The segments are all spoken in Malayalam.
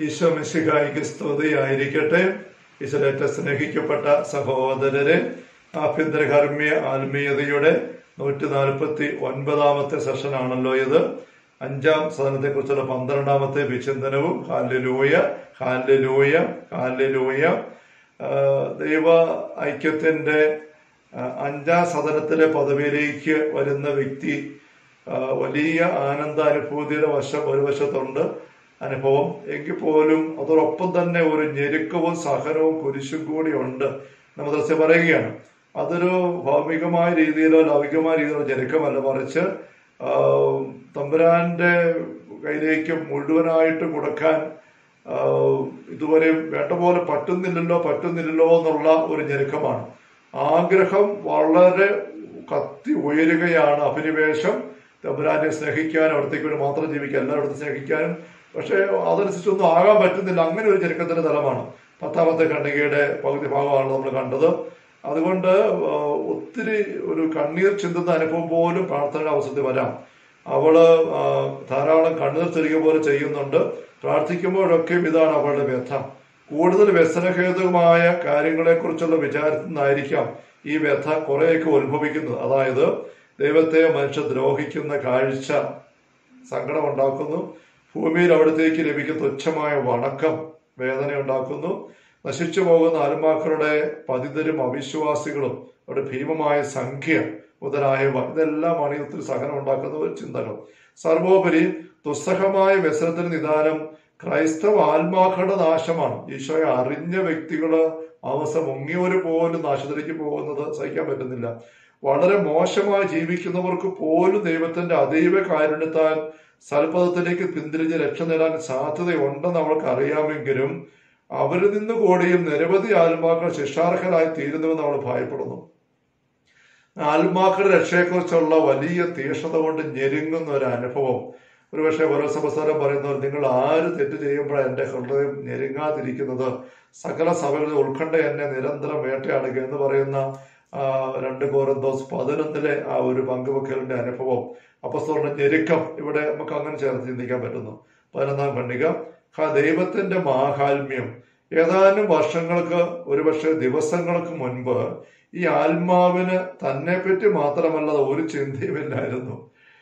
ഈശോ മിശിഹായിക്ക് സ്തുതിയായിരിക്കട്ടെ ഈശ്വരേറ്റ സ്നേഹിക്കപ്പെട്ട സഹോദരരെ ആഭ്യന്തരകർമ്മ്യ ആത്മീയതയുടെ നൂറ്റി നാൽപ്പത്തി ഒൻപതാമത്തെ സെഷനാണല്ലോ ഇത് അഞ്ചാം സദനത്തെക്കുറിച്ചുള്ള പന്ത്രണ്ടാമത്തെ വിചിന്തനവും ഹാലലൂയ ഹാലലൂയ ഹാലലൂയ ദൈവ ഐക്യത്തിന്റെ ആ, അഞ്ചാം സദനത്തിലെ പദവിയിലേക്ക് വരുന്ന വ്യക്തി ആ, വലിയ ആനന്ദാനുഭൂതിയുടെ വശം ഒരു വശത്തുണ്ട് അനുഭവം എങ്കിൽ പോലും അതോടൊപ്പം തന്നെ ഒരു ഞെരുക്കവും സഹനവും കുരിശും കൂടി ഉണ്ട് നമ്മൾ ദൃശ്യം പറയുകയാണ് അതൊരു ഭൗമികമായ രീതിയിലോ ലൗകികമായ രീതിയിലോ ഞെരുക്കമല്ല മറിച്ച് ആ, തമ്പുരാന്റെ കയ്യിലേക്ക് മുഴുവനായിട്ട് കൊടുക്കാൻ ആ, ഇതുവരെ വേണ്ട പോലെ പറ്റുന്നില്ലല്ലോ പറ്റുന്നില്ലല്ലോ എന്നുള്ള ഒരു ഞെരുക്കമാണ് ആഗ്രഹം വളരെ കത്തി ഉയരുകയാണ് അഭിനിവേശം തമ്പുരാനെ സ്നേഹിക്കാനും അവിടത്തേക്ക് വേണ്ടി മാത്രം ജീവിക്കാൻ എല്ലാവരും സ്നേഹിക്കാനും പക്ഷേ അതനുസരിച്ചൊന്നും ആകാൻ പറ്റുന്നില്ല അങ്ങനെ ഒരു ഞെരുക്കത്തിന്റെ തലമാണ് പത്താമത്തെ ഖണ്ഡികയുടെ പകുതി ഭാഗമാണ് നമ്മൾ കണ്ടത് അതുകൊണ്ട് ആ, ഒത്തിരി ഒരു കണ്ണീർ ചിന്തുന്ന അനുഭവം പോലും പ്രാർത്ഥനയുടെ അവസരത്തിൽ വരാം അവള് ആ, ധാരാളം കണ്ണീർ ചെറിയ പോലെ ചെയ്യുന്നുണ്ട് പ്രാർത്ഥിക്കുമ്പോഴൊക്കെയും ഇതാണ് അവളുടെ വ്യഥ കൂടുതൽ വ്യസനഹേതുമായ കാര്യങ്ങളെക്കുറിച്ചുള്ള വിചാരത്തിൽ നിന്നായിരിക്കാം ഈ വ്യഥ കുറേയൊക്കെ ഉത്ഭവിക്കുന്നത് അതായത് ദൈവത്തെ മനുഷ്യ ദ്രോഹിക്കുന്ന കാഴ്ച സങ്കടം ഉണ്ടാക്കുന്നു ഭൂമിയിൽ അവിടത്തേക്ക് ലഭിക്കുന്ന തുച്ഛമായ വണക്കം വേദന ഉണ്ടാക്കുന്നു നശിച്ചു പോകുന്ന ആത്മാക്കളുടെ പതിതരും അവിശ്വാസികളും അവിടെ ഭീമമായ സംഖ്യ മുതലായവ ഇതെല്ലാമാണ് ഈ ഒത്തിരി സഹനം ഉണ്ടാക്കുന്ന ഒരു ചിന്തകൾ സർവോപരി ദുസ്സഹമായ വ്യസനത്തിന് നിദാനം ക്രൈസ്തവ ആത്മാക്കളുടെ നാശമാണ് ഈശോയെ അറിഞ്ഞ വ്യക്തികള് അവസ്ഥ മുങ്ങിയവര് പോലും നാശത്തിലേക്ക് പോകുന്നത് സഹിക്കാൻ പറ്റുന്നില്ല വളരെ മോശമായി ജീവിക്കുന്നവർക്ക് പോലും ദൈവത്തിന്റെ അതീവ കാരുണ്യത്താൽ സൽപദത്തിലേക്ക് പിന്തിരിഞ്ഞ് രക്ഷ നേടാൻ സാധ്യതയുണ്ടെന്ന് അവൾക്ക് അറിയാമെങ്കിലും അവരിൽ നിന്ന് കൂടിയും നിരവധി ആത്മാക്കൾ ശിക്ഷാർഹരായി തീരുന്നുവെന്ന് അവൾ ഭയപ്പെടുന്നു ആത്മാക്കളുടെ രക്ഷയെക്കുറിച്ചുള്ള വലിയ തീഷ്ണത കൊണ്ട് ഞെരുങ്ങുന്ന ഒരു അനുഭവം ഒരുപക്ഷെ ഓരോ സംസ്ഥാനം പറയുന്നവർ നിങ്ങൾ ആര് തെറ്റ് ചെയ്യുമ്പോഴാണ് എൻ്റെ ഹൃദയം ഞെരുങ്ങാതിരിക്കുന്നത് സകല സഭകളിൽ ഉത്കണ്ഠ എന്നെ നിരന്തരം വേട്ടയാടുക എന്ന് പറയുന്ന ആ, രണ്ട് കോരന്തോസ് പതിനൊന്നിലെ ആ ഒരു പങ്കുവെക്കലിന്റെ അനുഭവം അപ്പസ്തോറിന്റെ ഞെരുക്കം ഇവിടെ നമുക്ക് അങ്ങനെ ചേർത്ത് ചിന്തിക്കാൻ പറ്റുന്നു പതിനൊന്നാം ഖണ്ഡിക ഹാ ദൈവത്തിന്റെ മാഹാത്മ്യം ഏതാനും വർഷങ്ങൾക്ക് ഒരുപക്ഷെ ദിവസങ്ങൾക്ക് മുൻപ് ഈ ആത്മാവിന് തന്നെ പറ്റി മാത്രമല്ല ഒരു ചിന്തയുമില്ലായിരുന്നു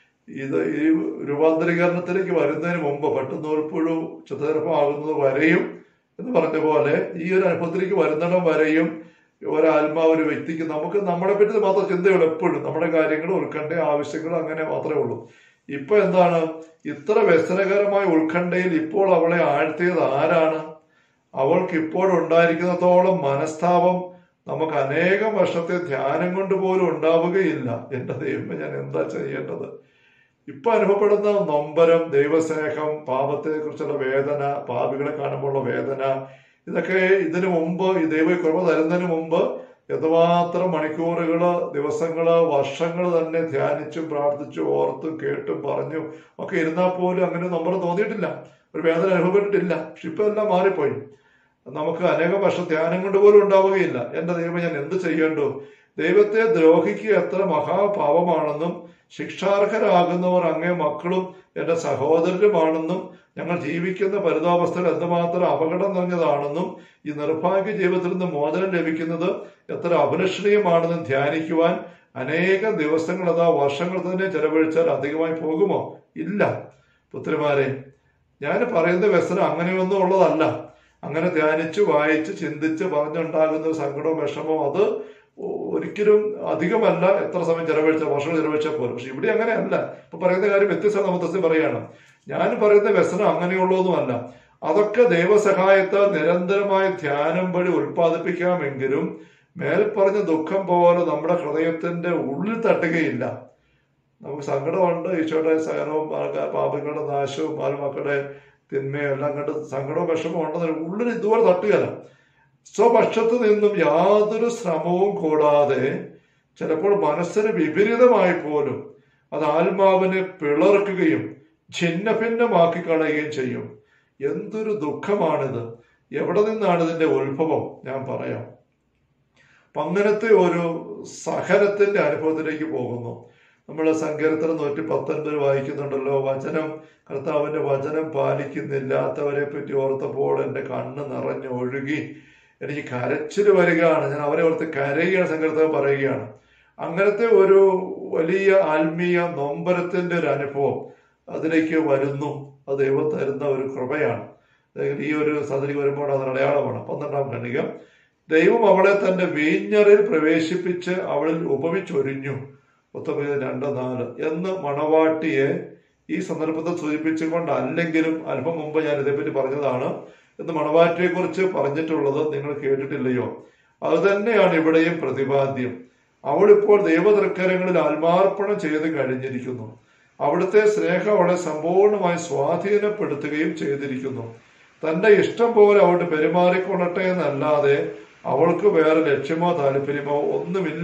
ഇത് ഈ രൂപാന്തരീകരണത്തിലേക്ക് വരുന്നതിന് മുമ്പ് പട്ടുനൂൽപ്പുഴു ചിത്രമാകുന്നത് വരെയും എന്ന് പറഞ്ഞ പോലെ ഈ ഒരു അനുഭവത്തിലേക്ക് വരുന്നിടം വരെയും ഒരാത്മാവ് ഒരു വ്യക്തിക്ക് നമുക്ക് നമ്മളെ പറ്റി മാത്രം ചിന്തയുള്ളൂ എപ്പോഴും നമ്മുടെ കാര്യങ്ങൾ ഉത്കണ്ഠ ആവശ്യങ്ങൾ അങ്ങനെ മാത്രമേ ഉള്ളൂ ഇപ്പൊ എന്താണ് ഇത്ര വ്യസനകരമായ ഉത്കണ്ഠയിൽ ഇപ്പോൾ അവളെ ആഴ്ത്തിയത് ആരാണ് അവൾക്ക് ഇപ്പോൾ ഉണ്ടായിരിക്കുന്നതോളം മനസ്താപം നമുക്ക് അനേകം വർഷത്തെ ധ്യാനം കൊണ്ട് പോലും ഉണ്ടാവുകയില്ല എന്റെ ദൈവം ഞാൻ എന്താ ചെയ്യേണ്ടത് ഇപ്പൊ അനുഭവപ്പെടുന്ന നൊമ്പരം ദൈവസ്നേഹം പാപത്തെ കുറിച്ചുള്ള വേദന പാപികളെ കാണുമ്പോഴുള്ള വേദന ഇതൊക്കെ ഇതിനു മുമ്പ് ഈ ദൈവ കൃപ തരുന്നതിന് മുമ്പ് എന്തുമാത്രം മണിക്കൂറുകള് ദിവസങ്ങള് വർഷങ്ങൾ തന്നെ ധ്യാനിച്ചും പ്രാർത്ഥിച്ചും ഓർത്തും കേട്ടും പറഞ്ഞും ഒക്കെ ഇരുന്നാൽ പോലും അങ്ങനെ നമ്മൾ തോന്നിയിട്ടില്ല ഒരു വേദന അനുഭവപ്പെട്ടിട്ടില്ല പക്ഷെ ഇപ്പൊ എല്ലാം മാറിപ്പോയി നമുക്ക് അനേകം വർഷം ധ്യാനം കൊണ്ട് പോലും ഉണ്ടാവുകയില്ല എന്റെ ദൈവം ഞാൻ എന്ത് ചെയ്യേണ്ടു ദൈവത്തെ ദ്രോഹിക്കുക എത്ര മഹാപാപമാണെന്നും ശിക്ഷാർഹരാകുന്നവർ അങ്ങേ മക്കളും എന്റെ സഹോദരരുമാണെന്നും ഞങ്ങൾ ജീവിക്കുന്ന പരിതാവസ്ഥകൾ എന്തുമാത്രം അപകടം നിറഞ്ഞതാണെന്നും ഈ നിർഭാഗ്യ ജീവിതത്തിൽ നിന്ന് മോചനം ലഭിക്കുന്നത് എത്ര അഭിലഷണീയമാണെന്നും ധ്യാനിക്കുവാൻ അനേക ദിവസങ്ങൾ അതാ വർഷങ്ങൾ തന്നെ ചെലവഴിച്ചാൽ അധികമായി പോകുമോ ഇല്ല പുത്രിമാരെ ഞാൻ പറയുന്ന വ്യസനം അങ്ങനെയൊന്നും ഉള്ളതല്ല അങ്ങനെ ധ്യാനിച്ച് വായിച്ച് ചിന്തിച്ച് പറഞ്ഞുണ്ടാകുന്ന ഒരു സങ്കടവും വിഷമവും അത് ഒരിക്കലും അധികമല്ല എത്ര സമയം ചെലവഴിച്ച വർഷങ്ങൾ ചെലവഴിച്ചാൽ പോലും പക്ഷെ ഇവിടെ അങ്ങനെയല്ല ഇപ്പൊ പറയുന്ന കാര്യം വ്യത്യസ്ത നമുക്ക് പറയാണ് ഞാൻ പറയുന്ന വ്യസനം അങ്ങനെയുള്ളതൊന്നുമല്ല അതൊക്കെ ദൈവസഹായത്താൽ നിരന്തരമായ ധ്യാനം വഴി ഉൽപ്പാദിപ്പിക്കാമെങ്കിലും മേൽപ്പറഞ്ഞ ദുഃഖം പോലെ നമ്മുടെ ഹൃദയത്തിന്റെ ഉള്ളിൽ തട്ടുകയില്ല നമുക്ക് സങ്കടമുണ്ട് ഈശോയുടെ സഹനവും ആൾക്കാർ പാപങ്ങളുടെ നാശവും ആൽമക്കളുടെ തിന്മയും എല്ലാം കണ്ട് സങ്കടവും വിഷമവും ഉണ്ടെന്ന് ഉള്ളിൽ ഇതുപോലെ തട്ടുകയല്ല സ്വപക്ഷത്തു നിന്നും യാതൊരു ശ്രമവും കൂടാതെ ചിലപ്പോൾ മനസ്സിന് വിപരീതമായി പോലും അത് ആത്മാവിനെ പിളർക്കുകയും ഛിന്ന ഭിന്നമാക്കി കളയുകയും ചെയ്യും എന്തൊരു ദുഃഖമാണിത് എവിടെ നിന്നാണ് ഇതിന്റെ ഉത്ഭവം ഞാൻ പറയാം അപ്പൊ അങ്ങനത്തെ ഒരു സഹനത്തിന്റെ അനുഭവത്തിലേക്ക് പോകുന്നു നമ്മൾ സങ്കീർത്തനം നൂറ്റി പത്തൊൻപത് വായിക്കുന്നുണ്ടല്ലോ വചനം കർത്താവിന്റെ വചനം പാലിക്കുന്നില്ലാത്തവരെ പറ്റി ഓർത്തപ്പോൾ എൻ്റെ കണ്ണ് നിറഞ്ഞു ഒഴുകി എനിക്ക് കരച്ചിൽ വരികയാണ് ഞാൻ അവരെ ഓർത്ത് കരയുകയാണ് സങ്കീർത്തനം പറയുകയാണ് അങ്ങനത്തെ ഒരു വലിയ ആത്മീയ നൊമ്പരത്തിന്റെ ഒരു അനുഭവം അതിലേക്ക് വരുന്നു അത് ദൈവം തരുന്ന ഒരു കൃപയാണ് അല്ലെങ്കിൽ ഈ ഒരു സദരി വരുമ്പോൾ അത് അടയാളമാണ് പന്ത്രണ്ടാം ഖണ്ഡിക ദൈവം അവളെ തന്റെ വീഞ്ഞറിൽ പ്രവേശിപ്പിച്ച് അവളിൽ ഉപമിച്ചൊരിഞ്ഞു പത്തൊമ്പത് രണ്ട് നാല് എന്ന് മണവാട്ടിയെ ഈ സന്ദർഭത്തെ സൂചിപ്പിച്ചുകൊണ്ട് അല്ലെങ്കിലും അല്പം മുമ്പ് ഞാൻ ഇതേപ്പറ്റി പറഞ്ഞതാണ് എന്ന് മണവാട്ടിയെ കുറിച്ച് പറഞ്ഞിട്ടുള്ളത് നിങ്ങൾ കേട്ടിട്ടില്ലയോ അത് തന്നെയാണ് ഇവിടെയും പ്രതിപാദ്യം അവളിപ്പോൾ ദൈവതൃക്കരങ്ങളിൽ ആത്മാർപ്പണം ചെയ്ത് കഴിഞ്ഞിരിക്കുന്നു അവിടുത്തെ സ്നേഹം അവളെ സമ്പൂർണ്ണമായി സ്വാധീനപ്പെടുത്തുകയും ചെയ്തിരിക്കുന്നു തന്റെ ഇഷ്ടം പോലെ അവൾ പെരുമാറിക്കൊള്ളട്ടെ എന്നല്ലാതെ അവൾക്ക് വേറെ ലക്ഷ്യമോ താല്പര്യമോ ഒന്നുമില്ല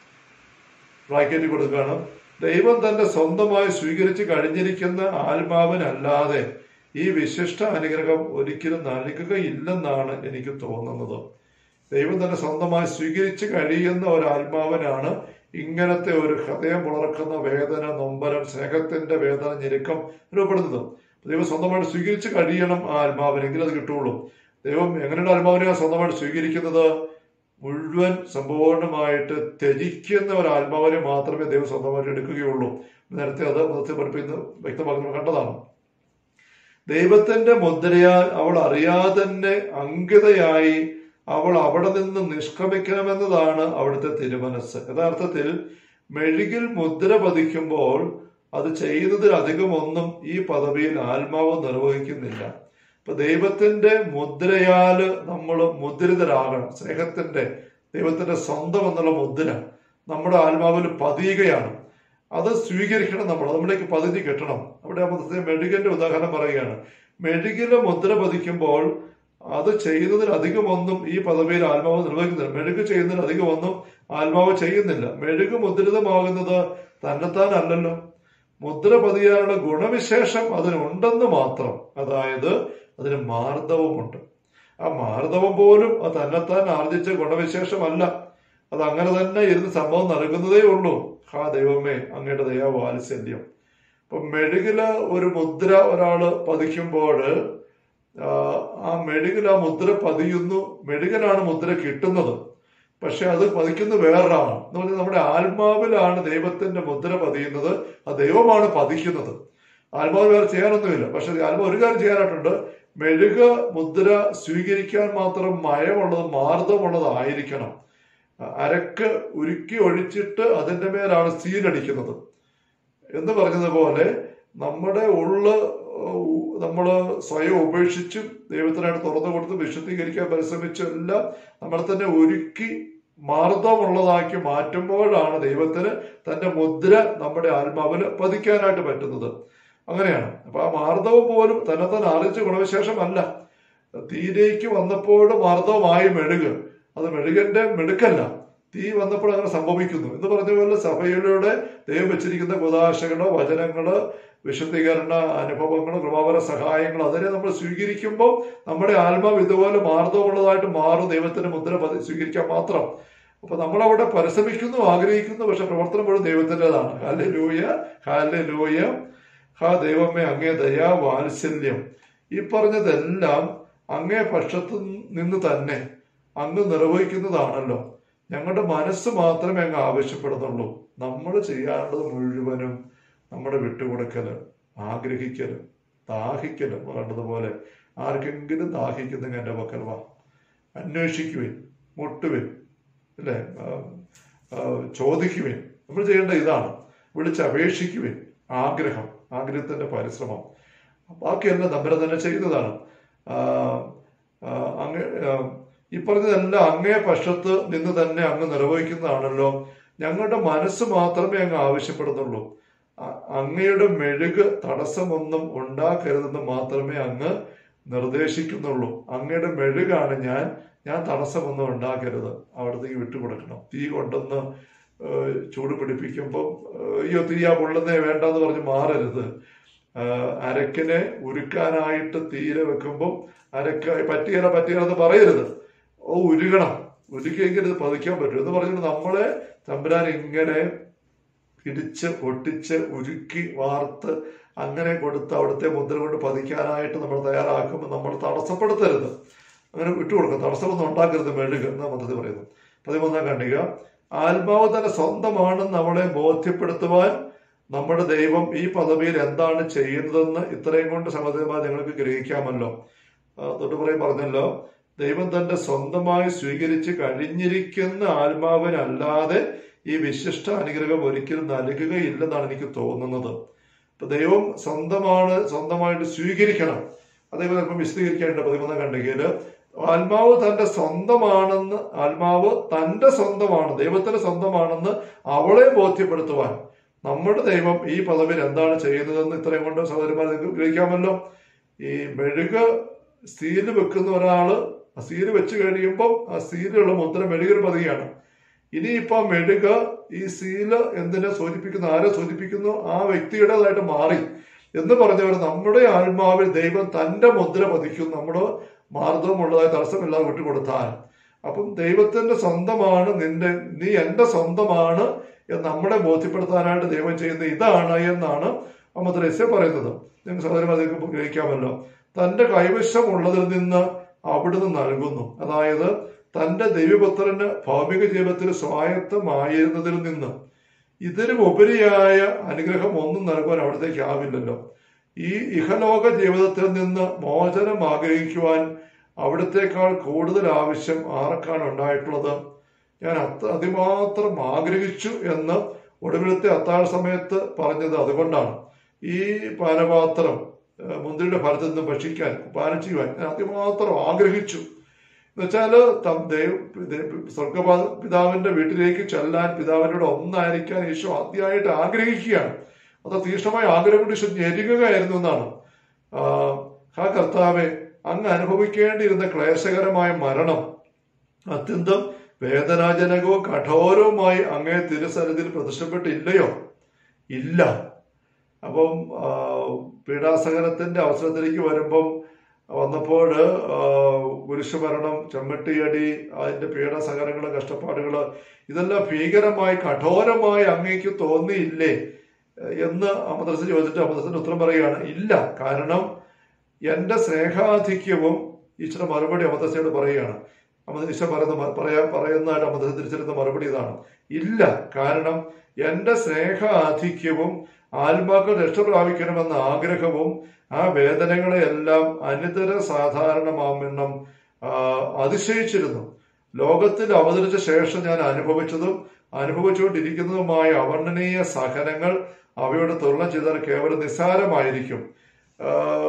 ബ്രാക്കറ്റ് കൊടുക്കുകയാണ് ദൈവം തന്റെ സ്വന്തമായി സ്വീകരിച്ച് കഴിഞ്ഞിരിക്കുന്ന ആത്മാവിനല്ലാതെ ഈ വിശിഷ്ട അനുഗ്രഹം ഒരിക്കലും നൽകുകയില്ലെന്നാണ് എനിക്ക് തോന്നുന്നത് ദൈവം തന്നെ സ്വന്തമായി സ്വീകരിച്ച് കഴിയുന്ന ഒരു ആത്മാവിനാണ് ഇങ്ങനത്തെ ഒരു ഹൃദയം പുലർക്കുന്ന വേദന നൊമ്പരം സ്നേഹത്തിന്റെ വേദന ഞെരുക്കം രൂപപ്പെടുന്നത് ദൈവം സ്വന്തമായിട്ട് സ്വീകരിച്ച് കഴിയണം ആ ആത്മാവിനെങ്കിൽ അത് കിട്ടുള്ളൂ ദൈവം എങ്ങനെയുള്ള ആത്മാവിനെ സ്വന്തമായിട്ട് സ്വീകരിക്കുന്നത് മുഴുവൻ സമ്പൂർണ്ണമായിട്ട് ത്യജിക്കുന്ന ഒരു ആത്മാവിനെ മാത്രമേ ദൈവം സ്വന്തമായിട്ട് എടുക്കുകയുള്ളൂ നേരത്തെ അത് മതത്തിൽ പഠിപ്പിക്കുന്ന വ്യക്തമാക്കുന്ന കണ്ടതാണ് ദൈവത്തിന്റെ മുദ്രയാൽ അവൾ അറിയാതെ തന്നെ അങ്കിതയായി അവൾ അവിടെ നിന്ന് നിഷ്ക്രമിക്കണമെന്നതാണ് അവിടുത്തെ തിരുമനസ് യഥാർത്ഥത്തിൽ മെഴുകിൽ മുദ്ര പതിക്കുമ്പോൾ അത് ചെയ്യുന്നതിലധികം ഒന്നും ഈ പദവിയിൽ ആത്മാവ് നിർവഹിക്കുന്നില്ല ഇപ്പൊ ദൈവത്തിന്റെ മുദ്രയാല് നമ്മൾ മുദ്രിതരാകണം സ്നേഹത്തിന്റെ ദൈവത്തിന്റെ സ്വന്തം എന്നുള്ള മുദ്ര നമ്മുടെ ആത്മാവിൽ പതിയുകയാണ് അത് സ്വീകരിക്കണം നമ്മൾ നമ്മളിലേക്ക് പതിഞ്ഞ് കിട്ടണം അവിടെ മതത്തെ മെഴുകിന്റെ ഉദാഹരണം പറയുകയാണ് മെഴുകിലെ മുദ്ര പതിക്കുമ്പോൾ അത് ചെയ്യുന്നതിലധികം ഒന്നും ഈ പദവിയിൽ ആത്മാവ് നിർവഹിക്കുന്നില്ല മെഴുക് ചെയ്യുന്നതിലധികം ഒന്നും ആത്മാവ് ചെയ്യുന്നില്ല മെഴുക് മുദ്രിതമാകുന്നത് തന്നെത്താൻ അല്ലല്ലോ മുദ്ര പതിയാനുള്ള ഗുണവിശേഷം അതിനുണ്ടെന്ന് മാത്രം അതായത് അതിന് മാർദ്ദവമുണ്ട് ആ മാർദ്ദവം പോലും അത് തന്നെത്താൻ ആർജിച്ച ഗുണവിശേഷമല്ല അത് അങ്ങനെ തന്നെ ഇരുന്ന് സംഭവം നൽകുന്നതേ ഉള്ളൂ ഹാ ദൈവമേ അങ്ങയുടെ ദയാ വാത്സല്യം ഇപ്പൊ മെഴുകില് ഒരു മുദ്ര ഒരാള് പതിക്കുമ്പോൾ ആ മെഴുകിൽ ആ മുദ്ര പതിയുന്നു മെഴുകനാണ് മുദ്ര കിട്ടുന്നത് പക്ഷെ അത് പതിക്കുന്നത് വേറൊരാളാണ് എന്ന് പറഞ്ഞാൽ നമ്മുടെ ആത്മാവിലാണ് ദൈവത്തിന്റെ മുദ്ര പതിയുന്നത് ആ ദൈവമാണ് പതിക്കുന്നത് ആത്മാവ് വേറെ ചെയ്യാനൊന്നുമില്ല പക്ഷെ ആത്മാവ് ഒരു കാര്യം ചെയ്യാനായിട്ടുണ്ട് മെഴുക മുദ്ര സ്വീകരിക്കാൻ മാത്രം മയമുള്ളത് മാർദ്ദമുള്ളതായിരിക്കണം അരക്ക് ഉരുക്കി ഒഴിച്ചിട്ട് അതിന്റെ മേലാണ് സീലടിക്കുന്നത് എന്ന് പറഞ്ഞതുപോലെ നമ്മുടെ ഉള്ള് നമ്മൾ സ്വയം ഉപേക്ഷിച്ചും ദൈവത്തിനായിട്ട് തുറന്നു കൊടുത്ത് വിശുദ്ധീകരിക്കാൻ പരിശ്രമിച്ചും എല്ലാം നമ്മളെ തന്നെ ഒരുക്കി മാർദ്ദമുള്ളതാക്കി മാറ്റുമ്പോഴാണ് ദൈവത്തിന് തന്റെ മുദ്ര നമ്മുടെ ആത്മാവിൽ പതിക്കാനായിട്ട് പറ്റുന്നത് അങ്ങനെയാണ് അപ്പൊ ആ മാർദ്ദവം പോലും തന്നെ തന്നെ അറിയിച്ച ഗുണവിശേഷമല്ല തീയിലേക്ക് വന്നപ്പോൾ മാർദ്ദവമായി മെഴുക് അത് മെഴുകന്റെ മെടുക്കല്ല തീ വന്നപ്പോൾ അങ്ങനെ സംഭവിക്കുന്നു എന്ന് പറഞ്ഞ പോലെ സഭയിലൂടെ ദൈവം വെച്ചിരിക്കുന്ന കുതാശകളോ വചനങ്ങള് വിശുദ്ധീകരണ അനുഭവങ്ങൾ കൃപാപര സഹായങ്ങൾ അതിനെ നമ്മൾ സ്വീകരിക്കുമ്പോൾ നമ്മുടെ ആത്മാവ് ഇതുപോലെ മാർദ്ദമുള്ളതായിട്ട് മാറും ദൈവത്തിന്റെ മുദ്ര പതി സ്വീകരിക്കാൻ മാത്രം അപ്പൊ നമ്മളവിടെ പരിശ്രമിക്കുന്നു ആഗ്രഹിക്കുന്നു പക്ഷെ പ്രവർത്തനം മുഴുവൻ ദൈവത്തിൻ്റെതാണ് ഹാലെ ലൂയ ഹാലെ ലൂയ ഹാ ദൈവമേ അങ്ങേ ദയാ വാത്സല്യം ഈ പറഞ്ഞതെല്ലാം അങ്ങേ പക്ഷത്തു നിന്ന് തന്നെ അങ്ങ് നിർവഹിക്കുന്നതാണല്ലോ ഞങ്ങളുടെ മനസ്സ് മാത്രമേ അങ്ങ് ആവശ്യപ്പെടുന്നുള്ളൂ നമ്മൾ ചെയ്യാനുള്ളത് മുഴുവനും നമ്മുടെ വിട്ടുകൊടുക്കല് ആഗ്രഹിക്കല് ദാഹിക്കല് കണ്ടതുപോലെ ആർക്കെങ്കിലും ദാഹിക്കുന്നെങ്കിൽ എൻ്റെ പക്കൽ വാ അന്വേഷിക്കുവിൻ മുട്ടുവിൻ അല്ലേ ചോദിക്കുവിൻ നമ്മൾ ചെയ്യേണ്ട ഇതാണ് വിളിച്ചപേക്ഷിക്കുവിൻ ആഗ്രഹം ആഗ്രഹത്തിന്റെ പരിശ്രമം ബാക്കിയെല്ലാം നമ്മൾ തന്നെ ചെയ്യുന്നതാണ് അങ്ങ് ഈ പറഞ്ഞതെല്ലാം അങ്ങേ പക്ഷത്ത് നിന്ന് തന്നെ അങ്ങ് നിർവഹിക്കുന്നതാണല്ലോ ഞങ്ങളുടെ മനസ്സ് മാത്രമേ അങ്ങ് ആവശ്യപ്പെടുന്നുള്ളൂ അങ്ങയുടെ മെഴുക് തടസ്സമൊന്നും ഉണ്ടാക്കരുതെന്ന് മാത്രമേ അങ്ങ് നിർദ്ദേശിക്കുന്നുള്ളൂ അങ്ങയുടെ മെഴുകാണ് ഞാൻ ഞാൻ തടസ്സമൊന്നും ഉണ്ടാക്കരുത് അവിടത്തേക്ക് വിട്ടുകൊടുക്കണം തീ കൊണ്ടൊന്ന് ചൂട് പിടിപ്പിക്കുമ്പോൾ അയ്യോ തീയാ പൊള്ളുന്നേ വേണ്ടെന്ന് പറഞ്ഞ് മാറരുത് അരക്കിനെ ഉരുക്കാനായിട്ട് തീരെ വെക്കുമ്പോൾ അരക്ക പറ്റിയല പറ്റിയലെന്ന് പറയരുത് ഓ ഉരുകണം ഉരുക്കിയെങ്കിൽ ഇത് പതിക്കാൻ പറ്റും എന്ന് പറഞ്ഞിട്ട് നമ്മളെ തമ്പുരാൻ ഇങ്ങനെ ഇടിച്ച് ഒട്ടിച്ച് ഉരുക്കി വാർത്ത് അങ്ങനെ കൊടുത്ത് അവിടുത്തെ മുദ്ര കൊണ്ട് പതിക്കാനായിട്ട് നമ്മൾ തയ്യാറാക്കുമ്പോൾ നമ്മൾ തടസ്സപ്പെടുത്തരുത് അങ്ങനെ വിട്ടുകൊടുക്കുക തടസ്സമൊന്നും ഉണ്ടാക്കരുത് മെഴുക എന്ന പദ്ധതി പറയുന്നു പതിമൂന്നാം ഖണ്ഡിക ആത്മാവ് തന്നെ സ്വന്തമാണെന്ന് അവളെ ബോധ്യപ്പെടുത്തുവാൻ നമ്മുടെ ദൈവം ഈ പദവിയിൽ എന്താണ് ചെയ്യുന്നതെന്ന് ഇത്രയും കൊണ്ട് സഹോദരന്മാർ നിങ്ങൾക്ക് ഗ്രഹിക്കാമല്ലോ ആ, തൊട്ട് പറയും പറഞ്ഞല്ലോ ദൈവം തന്റെ സ്വന്തമായി സ്വീകരിച്ച് കഴിഞ്ഞിരിക്കുന്ന ആത്മാവിനല്ലാതെ ഈ വിശിഷ്ട അനുഗ്രഹം ഒരിക്കലും നൽകുകയില്ലെന്നാണ് എനിക്ക് തോന്നുന്നത് അപ്പൊ ദൈവം സ്വന്തമാണ് സ്വന്തമായിട്ട് സ്വീകരിക്കണം അതേപോലെ ഇപ്പം വിശദീകരിക്കാനുണ്ട് പതിമൂന്നാം ഖണ്ഡികയില് ആത്മാവ് തന്റെ സ്വന്തമാണെന്ന് ആത്മാവ് തന്റെ സ്വന്തമാണ് ദൈവത്തിന്റെ സ്വന്തമാണെന്ന് അവളെ ബോധ്യപ്പെടുത്തുവാൻ നമ്മുടെ ദൈവം ഈ പദവിയിൽ എന്താണ് ചെയ്യുന്നതെന്ന് ഇത്രയും കൊണ്ട് സഹോദരന്മാർ നിങ്ങൾക്ക് ഗ്രഹിക്കാമല്ലോ ഈ മെഴുക് സീല് വെക്കുന്ന ഒരാള് ആ സീല് വെച്ച് കഴിയുമ്പം ആ സീലുള്ള മുദ്ര മെഴുകൊരു പതിയാണ് ഇനിയിപ്പോ മെഴുക ഈ സീല് എന്തിനെ സൂചിപ്പിക്കുന്നു ആരെ സൂചിപ്പിക്കുന്നു ആ വ്യക്തിയുടേതായിട്ട് മാറി എന്ന് പറഞ്ഞവർ നമ്മുടെ ആത്മാവിൽ ദൈവം തന്റെ മുദ്ര പതിക്കും നമ്മുടെ മാർദ്ദവമുള്ളതായ തടസ്സമില്ലാതെ വിട്ടുകൊടുത്താൽ അപ്പം ദൈവത്തിന്റെ സ്വന്തമാണ് നിന്റെ നീ എന്റെ സ്വന്തമാണ് എന്ന് നമ്മളെ ബോധ്യപ്പെടുത്താനായിട്ട് ദൈവം ചെയ്യുന്ന ഇതാണ് എന്നാണ് അമ്മദ്രസ്യ പറയുന്നത് നിങ്ങൾ സഹോദരന്മാർ നിങ്ങൾക്ക് ഗ്രഹിക്കാമല്ലോ തന്റെ കൈവശമുള്ളതിൽ നിന്ന് അവിടുന്ന് നൽകുന്നു അതായത് തന്റെ ദൈവപുത്രന് ഭൗമിക ജീവിതത്തിൽ സ്വായത്തമായിരുന്നതിൽ നിന്ന് ഇതിനും ഉപരിയായ അനുഗ്രഹം ഒന്നും നൽകുവാൻ അവിടത്തേക്ക് ആവില്ലല്ലോ ഈ ഇഹലോക ജീവിതത്തിൽ നിന്ന് മോചനം ആഗ്രഹിക്കുവാൻ അവിടത്തേക്കാൾ കൂടുതൽ ആവശ്യം ആർക്കാണ് ഉണ്ടായിട്ടുള്ളത് ഞാൻ അത്ര അതിമാത്രം ആഗ്രഹിച്ചു എന്ന് ഒടുവിലത്തെ അത്താഴ സമയത്ത് പറഞ്ഞത് അതുകൊണ്ടാണ് ഈ പാനപാത്രം ഏഹ്, മുന്തിരിയുടെ ഫലത്തിൽ നിന്ന് ഭക്ഷിക്കാൻ പാനം ചെയ്യുവാൻ ഞാൻ അതിമാത്രം ആഗ്രഹിച്ചു എന്നുവെച്ചാല് ത- ദൈവ- ദൈവ- സ്വർഗപാ പിതാവിന്റെ വീട്ടിലേക്ക് ചെല്ലാൻ പിതാവിനോട് ഒന്നായിരിക്കാൻ ഈശോ ആദ്യമായിട്ട് ആഗ്രഹിക്കുകയാണ് അത് തീക്ഷ്ണമായ ആഗ്രഹം കൊണ്ട് ഈശോ ഞെരുകയായിരുന്നു എന്നാണ് ആ, ഹാ കർത്താവെ അങ്ങ് അനുഭവിക്കേണ്ടിയിരുന്ന ക്ലേശകരമായ മരണം അത്യന്തം വേദനാജനകവും കഠോരവുമായി അങ്ങേ തിരുസന്നിധിയിൽ പ്രത്യക്ഷപ്പെട്ടില്ലയോ ഇല്ല അപ്പം ആ, പീഡാസഹനത്തിന്റെ അവസരത്തിലേക്ക് വരുമ്പം വന്നപ്പോൾ കുരിശുമരണം ചെമ്മട്ടിയടി അതിന്റെ പീഡാസഹനങ്ങള് കഷ്ടപ്പാടുകള് ഇതെല്ലാം ഭീകരമായി കഠോരമായി അങ്ങേക്ക് തോന്നിയില്ലേ എന്ന് അമദ്രസ് ചോദിച്ചിട്ട് അമദ്രസിന്റെ ഉത്തരം പറയുകയാണ് ഇല്ല കാരണം എന്റെ സ്നേഹാധിക്യവും ഈശ്വര മറുപടി അമദ്രസയോട് പറയുകയാണ് അമ- ഈശ്വര പറയുന്ന മ- പറയാ പറയുന്നതായിട്ട് അമദ്രസ തിരിച്ചെടുത്ത മറുപടി ഇതാണ് ഇല്ല കാരണം എന്റെ സ്നേഹാധിക്യവും ആത്മാക്കൾ രക്ഷ പ്രാപിക്കണമെന്ന ആഗ്രഹവും ആ വേദനകളെയെല്ലാം അനിതര സാധാരണമാമെണ്ണം ആ, അതിശയിച്ചിരുന്നു ലോകത്തിൽ അവതരിച്ച ശേഷം ഞാൻ അനുഭവിച്ചതും അനുഭവിച്ചുകൊണ്ടിരിക്കുന്നതുമായ അവർണ്ണനീയ സഹനങ്ങൾ അവയുടെ തുറന്ന ചെയ്താൽ കേവലം നിസ്സാരമായിരിക്കും ആ,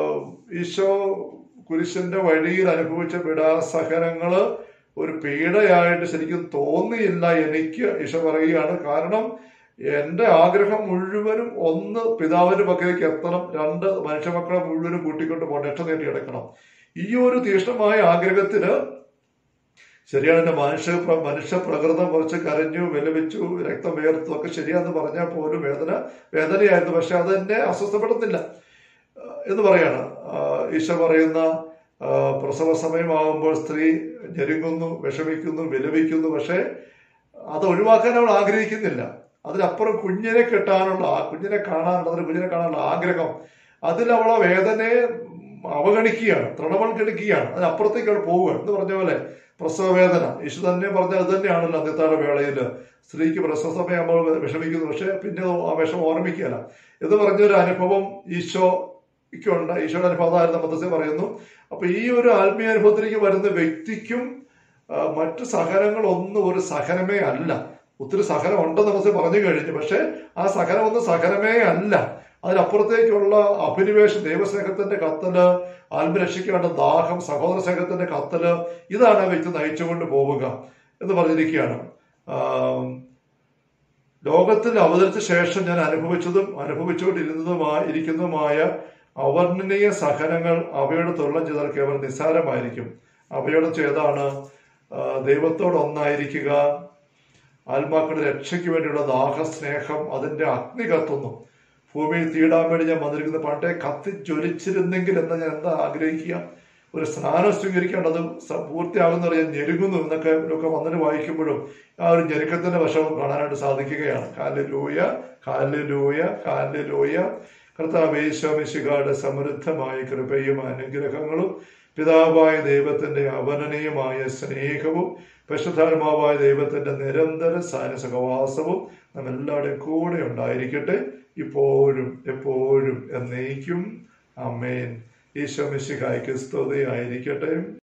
ഈശോ കുരിശന്റെ വഴിയിൽ അനുഭവിച്ച പീഡാസഹനങ്ങള് ഒരു പീഡയായിട്ട് ശരിക്കും തോന്നിയില്ല എനിക്ക് ഈശോ പറയുകയാണ് കാരണം എന്റെ ആഗ്രഹം മുഴുവനും ഒന്ന് പിതാവിന്റെ പക്കലേക്ക് എത്തണം രണ്ട് മനുഷ്യമക്കളെ മുഴുവനും കൂട്ടിക്കൊണ്ട് പോകണം രക്ഷ നേടി എടുക്കണം ഈ ഒരു തീഷ്ണമായ ആഗ്രഹത്തിന് ശരിയാണ് എന്റെ മനുഷ്യ പ്ര- മനുഷ്യ പ്രകൃതം കുറച്ച് കരഞ്ഞു വിലപിച്ചു രക്തം വേർത്തു ഒക്കെ ശരിയാന്ന് പറഞ്ഞാൽ പോലും വേദന വേദനയായിരുന്നു പക്ഷെ അത് എന്നെ അസ്വസ്ഥപ്പെടുന്നില്ല ആ, എന്ന് പറയാണ് ആ, ഈശോ പറയുന്ന ആ, പ്രസവ സമയമാകുമ്പോൾ സ്ത്രീ ഞെരുങ്ങുന്നു വിഷമിക്കുന്നു വിലപിക്കുന്നു പക്ഷെ അത് ഒഴിവാക്കാൻ അവൾ ആഗ്രഹിക്കുന്നില്ല അതിനപ്പുറം കുഞ്ഞിനെ കെട്ടാനുള്ള ആ കുഞ്ഞിനെ കാണാനുള്ള അതിന് കുഞ്ഞിനെ കാണാനുള്ള ആഗ്രഹം അതിൽ അവൾ ആ വേദനയെ അവഗണിക്കുകയാണ് തൃണവൽക്കരിക്കുകയാണ് അതിനപ്പുറത്തേക്ക് അവൾ പോവുകയാണ് എന്ന് പറഞ്ഞ പോലെ പ്രസവ വേദന യേശു തന്നെ പറഞ്ഞ അത് തന്നെയാണല്ലോ അന്ത്യത്താഴ വേളയിൽ സ്ത്രീക്ക് പ്രസവ സമയം നമ്മൾ വിഷമിക്കുന്നു പക്ഷെ പിന്നെ ആ വിഷമം ഓർമ്മിക്കുകയല്ല എന്ന് പറഞ്ഞൊരു അനുഭവം ഈശോയ്ക്കുണ്ട് ഈശോയുടെ അനുഭവം അതായിരുന്നു മതത്തെ പറയുന്നു അപ്പൊ ഈ ഒരു ആത്മീയ അനുഭവത്തിലേക്ക് വരുന്ന വ്യക്തിക്കും ആ, മറ്റു സഹനങ്ങളൊന്നും ഒരു സഹനമേ അല്ല ഒത്തിരി സഹനം ഉണ്ടെന്ന് നമുക്ക് പറഞ്ഞു കഴിഞ്ഞു പക്ഷെ ആ സഹനമൊന്നും സഹനമേ അല്ല അതിനപ്പുറത്തേക്കുള്ള അഭിനിവേശം ദൈവസ്നേഹത്തിന്റെ കത്തല് ആത്മരക്ഷിക്കേണ്ട ദാഹം സഹോദര സ്നേഹത്തിന്റെ കത്തല് ഇതാണ് ആ വ്യക്തി നയിച്ചുകൊണ്ട് പോവുക എന്ന് പറഞ്ഞിരിക്കുകയാണ് ആം, ലോകത്തിൽ അവതരിച്ച ശേഷം ഞാൻ അനുഭവിച്ചതും അനുഭവിച്ചുകൊണ്ടിരുന്നതുമായ ഇരിക്കുന്നതുമായ അവർണ്ണനീയ സഹനങ്ങൾ അവയുടെ തുള്ളം ചെയ്താൽ കേവലം നിസ്സാരമായിരിക്കും അവയുടെ ചെയ്താണ് ആ, ദൈവത്തോട് ഒന്നായിരിക്കുക ആത്മാക്കളുടെ രക്ഷയ്ക്ക് വേണ്ടിയുള്ള ദാഹസ്നേഹം അതിന്റെ അഗ്നി കത്തുന്നു ഭൂമിയിൽ തീടാൻ വേണ്ടി ഞാൻ വന്നിരിക്കുന്ന പണ്ടേ കത്തി ജ്വലിച്ചിരുന്നെങ്കിൽ എന്ന് ഞാൻ എന്താ ആഗ്രഹിക്കുക ഒരു സ്നാനം സ്വീകരിക്കേണ്ടത് സ- പൂർത്തിയാകുന്ന പറയാൻ ഞെരുങ്ങുന്നു എന്നൊക്കെ ഒക്കെ വന്നിട്ട് വായിക്കുമ്പോഴും ആ ഒരു ഞെരുക്കത്തിന്റെ വശവും കാണാനായിട്ട് സാധിക്കുകയാണ് കാലിലൂയ കാലിലൂയ കാലിലൂയ കർത്താവേശമിശികാട് സമൃദ്ധമായ കൃപയും അനുഗ്രഹങ്ങളും പിതാവായ ദൈവത്തിന്റെ അവനനീയമായ സ്നേഹവും പരിശുദ്ധാത്മാവായ ദൈവത്തിന്റെ നിരന്തര സാന സഹവാസവും നമ്മെല്ലാവരുടെയും കൂടെ ഉണ്ടായിരിക്കട്ടെ ഇപ്പോഴും എപ്പോഴും എന്നേക്കും അമ്മേൻ ഈശോ മിശിഹായ്ക്ക് സ്തുതിയായിരിക്കട്ടെ